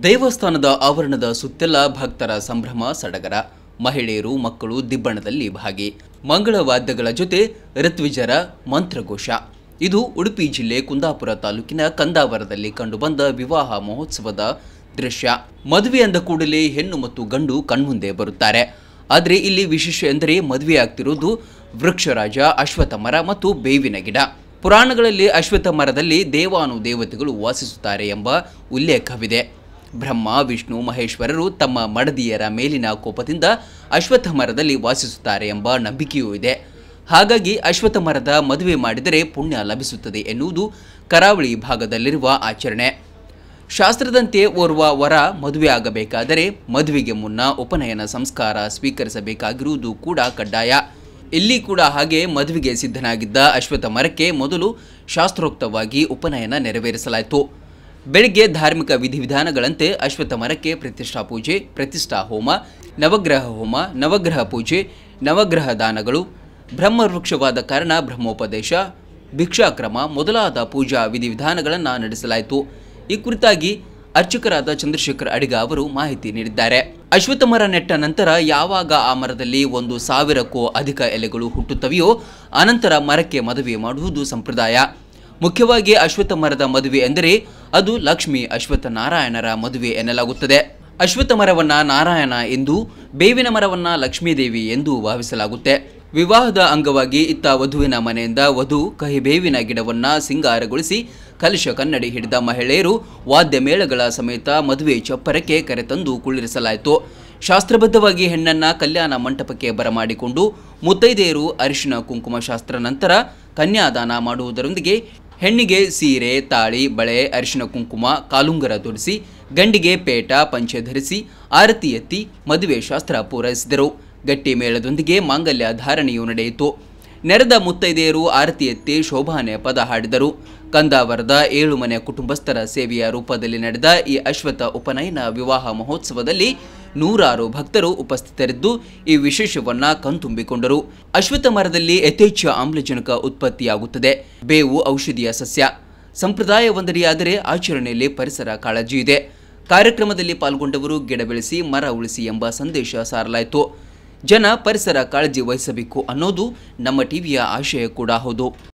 ದೇವಸ್ಥಾನದ ಆವರಣದ ಸುತ್ತೆಲ್ಲ ಭಕ್ತರ ಸಂಭ್ರಮ ಸಡಗರ ಮಹಿಳೆಯರು ಮಕ್ಕಳು ದಿಬ್ಬಣದಲ್ಲಿ ಭಾಗಿ ಮಂಗಳವಾದ್ಯಗಳ ಜೊತೆ ಋತ್ವಿಜರ ಮಂತ್ರಘೋಷ ಇದು ಉಡುಪಿ ಜಿಲ್ಲೆ ಕುಂದಾಪುರ ತಾಲೂಕಿನ ಕಂದಾವರದಲ್ಲಿ ಕಂಡುಬಂದ ವಿವಾಹ ಮಹೋತ್ಸವದ ದೃಶ್ಯ ಮದುವೆ ಅಂದ ಕೂಡಲೇ ಹೆಣ್ಣು ಮತ್ತು ಗಂಡು ಕಣ್ಮುಂದೆ ಬರುತ್ತಾರೆ ಆದರೆ ಇಲ್ಲಿ ವಿಶೇಷ ಎಂದರೆ ಮದುವೆಯಾಗ್ತಿರುವುದು ವೃಕ್ಷರಾಜ ಅಶ್ವತ್ಥ ಮರ ಮತ್ತು ಬೇವಿನ ಗಿಡ ಪುರಾಣಗಳಲ್ಲಿ ಅಶ್ವತ್ಥ ಮರದಲ್ಲಿ ದೇವಾನುದೇವತೆಗಳು ವಾಸಿಸುತ್ತಾರೆ ಎಂಬ ಉಲ್ಲೇಖವಿದೆ ಬ್ರಹ್ಮ ವಿಷ್ಣು ಮಹೇಶ್ವರರು ತಮ್ಮ ಮಡದಿಯರ ಮೇಲಿನ ಕೋಪದಿಂದ ಅಶ್ವತ್ಥ ಮರದಲ್ಲಿ ವಾಸಿಸುತ್ತಾರೆ ಎಂಬ ನಂಬಿಕೆಯೂ ಇದೆ ಹಾಗಾಗಿ ಅಶ್ವತ್ಥ ಮರದ ಮದುವೆ ಮಾಡಿದರೆ ಪುಣ್ಯ ಲಭಿಸುತ್ತದೆ ಎನ್ನುವುದು ಕರಾವಳಿ ಭಾಗದಲ್ಲಿರುವ ಆಚರಣೆ ಶಾಸ್ತ್ರದಂತೆ ಓರ್ವ ವರ ಮದುವೆ ಆಗಬೇಕಾದರೆ ಮದುವೆಗೆ ಮುನ್ನ ಉಪನಯನ ಸಂಸ್ಕಾರ ಸ್ವೀಕರಿಸಬೇಕಾಗಿರುವುದು ಕೂಡ ಕಡ್ಡಾಯ ಇಲ್ಲಿ ಕೂಡ ಹಾಗೆ ಮದುವೆಗೆ ಸಿದ್ಧನಾಗಿದ್ದ ಅಶ್ವತ್ಥ ಮರಕ್ಕೆ ಮೊದಲು ಶಾಸ್ತ್ರೋಕ್ತವಾಗಿ ಉಪನಯನ ನೆರವೇರಿಸಲಾಯಿತು ಬೆಳಿಗ್ಗೆ ಧಾರ್ಮಿಕ ವಿಧಿವಿಧಾನಗಳಂತೆ ಅಶ್ವತ್ಥ ಮರಕ್ಕೆ ಪ್ರತಿಷ್ಠಾ ಪೂಜೆ ಪ್ರತಿಷ್ಠಾ ಹೋಮ ನವಗ್ರಹ ಹೋಮ ನವಗ್ರಹ ಪೂಜೆ ನವಗ್ರಹ ದಾನಗಳು ಬ್ರಹ್ಮವೃಕ್ಷವಾದ ಕಾರಣ ಬ್ರಹ್ಮೋಪದೇಶ ಭಿಕ್ಷಾಕ್ರಮ ಮೊದಲಾದ ಪೂಜಾ ವಿಧಿವಿಧಾನಗಳನ್ನು ನಡೆಸಲಾಯಿತು ಈ ಕುರಿತಾಗಿ ಅರ್ಚಕರಾದ ಚಂದ್ರಶೇಖರ್ ಅಡಿಗ ಅವರು ಮಾಹಿತಿ ನೀಡಿದ್ದಾರೆ ಅಶ್ವತ್ಥ ಮರ ನೆಟ್ಟ ನಂತರ ಯಾವಾಗ ಆ ಮರದಲ್ಲಿ ಒಂದು ಸಾವಿರಕ್ಕೂ ಅಧಿಕ ಎಲೆಗಳು ಹುಟ್ಟುತ್ತವೆಯೋ ಅನಂತರ ಮರಕ್ಕೆ ಮದುವೆ ಮಾಡುವುದು ಸಂಪ್ರದಾಯ ಮುಖ್ಯವಾಗಿ ಅಶ್ವತ್ಥ ಮರದ ಮದುವೆ ಎಂದರೆ ಅದು ಲಕ್ಷ್ಮಿ ಅಶ್ವತ್ಥ ನಾರಾಯಣರ ಮದುವೆ ಎನ್ನಲಾಗುತ್ತದೆ ಅಶ್ವತ್ಥ ಮರವನ್ನ ನಾರಾಯಣ ಎಂದು ಬೇವಿನ ಮರವನ್ನ ಲಕ್ಷ್ಮೀದೇವಿ ಎಂದು ಭಾವಿಸಲಾಗುತ್ತೆ ವಿವಾಹದ ಅಂಗವಾಗಿ ಇತ್ತ ವಧುವಿನ ಮನೆಯಿಂದ ವಧು ಕಹಿಬೇವಿನ ಗಿಡವನ್ನ ಸಿಂಗಾರಗೊಳಿಸಿ ಕಲಶ ಕನ್ನಡಿ ಹಿಡಿದ ಮಹಿಳೆಯರು ವಾದ್ಯ ಮೇಳಗಳ ಸಮೇತ ಮದುವೆ ಚಪ್ಪರಕ್ಕೆ ಕರೆತಂದು ಕುಳ್ಳಿರಿಸಲಾಯಿತು ಶಾಸ್ತ್ರಬದ್ಧವಾಗಿ ಹೆಣ್ಣನ್ನ ಕಲ್ಯಾಣ ಮಂಟಪಕ್ಕೆ ಬರಮಾಡಿಕೊಂಡು ಮುತ್ತೈದೆಯರು ಅರಿಶಿನ ಕುಂಕುಮ ಶಾಸ್ತ್ರ ನಂತರ ಕನ್ಯಾದಾನ ಮಾಡುವುದರೊಂದಿಗೆ ಹೆಣ್ಣಿಗೆ ಸೀರೆ ತಾಳಿ ಬಳೆ ಅರಿಶಿನ ಕುಂಕುಮ ಕಾಲುಂಗರ ತೊಡಿಸಿ ಗಂಡಿಗೆ ಪೇಟ ಪಂಚೆ ಧರಿಸಿ ಆರತಿ ಎತ್ತಿ ಮದುವೆ ಶಾಸ್ತ್ರ ಪೂರೈಸಿದರು ಗಟ್ಟಿ ಮೇಳದೊಂದಿಗೆ ಮಾಂಗಲ್ಯ ಧಾರಣೆಯು ನಡೆಯಿತು ನೆರೆದ ಮುತ್ತೈದೆಯರು ಆರತಿ ಎತ್ತಿ ಶೋಭಾನೆ ಪದ ಹಾಡಿದರು ಕಂದಾವರದ ಏಳು ಮನೆ ಕುಟುಂಬಸ್ಥರ ಸೇವೆಯ ರೂಪದಲ್ಲಿ ನಡೆದ ಈ ಅಶ್ವತ್ಥ ಉಪನಯನ ವಿವಾಹ ಮಹೋತ್ಸವದಲ್ಲಿ ನೂರಾರು ಭಕ್ತರು ಉಪಸ್ಥಿತರಿದ್ದು ಈ ವಿಶೇಷವನ್ನ ಕಣ್ತುಂಬಿಕೊಂಡರು ಅಶ್ವತ್ಥ ಮರದಲ್ಲಿ ಯಥೇಚ್ಛ ಆಮ್ಲಜನಕ ಉತ್ಪತ್ತಿಯಾಗುತ್ತದೆ ಬೇವು ಔಷಧಿಯ ಸಸ್ಯ ಸಂಪ್ರದಾಯ ಒಂದರಿಯಾದರೆ ಆಚರಣೆಯಲ್ಲಿ ಪರಿಸರ ಕಾಳಜಿ ಇದೆ ಕಾರ್ಯಕ್ರಮದಲ್ಲಿ ಪಾಲ್ಗೊಂಡವರು ಗಿಡ ಬೆಳೆಸಿ ಮರ ಉಳಿಸಿ ಎಂಬ ಸಂದೇಶ ಸಾರಲಾಯಿತು ಜನ ಪರಿಸರ ಕಾಳಜಿ ವಹಿಸಬೇಕು ಅನ್ನೋದು ನಮ್ಮ ಟಿವಿಯ ಆಶಯ ಕೂಡ ಹೌದು